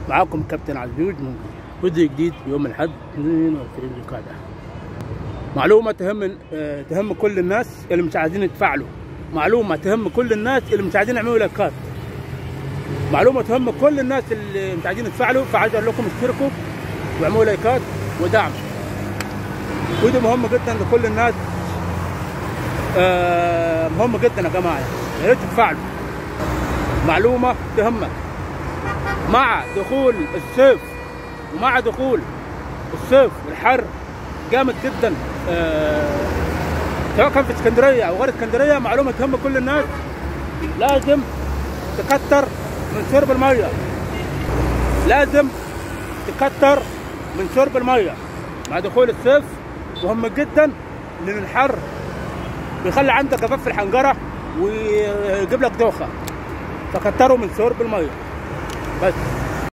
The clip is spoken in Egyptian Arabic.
معاكم كابتن عزوز من فيديو جديد يوم الاحد 22 ذي معلومه تهم آه، تهم كل الناس اللي مش عايزين يتفاعلوا معلومه تهم كل الناس اللي مش عايزين يعملوا لايكات معلومه تهم كل الناس اللي مش عايزين يتفاعلوا فعايز اقول لكم اشتركوا واعملوا لايكات ودعم ودي مهم جدا لكل الناس آه، مهم جدا يا جماعه يا ريت تتفاعلوا معلومه تهمك مع دخول الصيف ومع دخول الصيف والحر جامد جدا آه، سواء كان في اسكندريه او غير اسكندريه معلومه تهم كل الناس لازم تكتر من شرب الميه لازم تكتر من شرب الميه مع دخول الصيف مهم جدا لان الحر بيخلي عندك جفاف في الحنجره ويجيب لك دوخه فكتروا من شرب الميه بس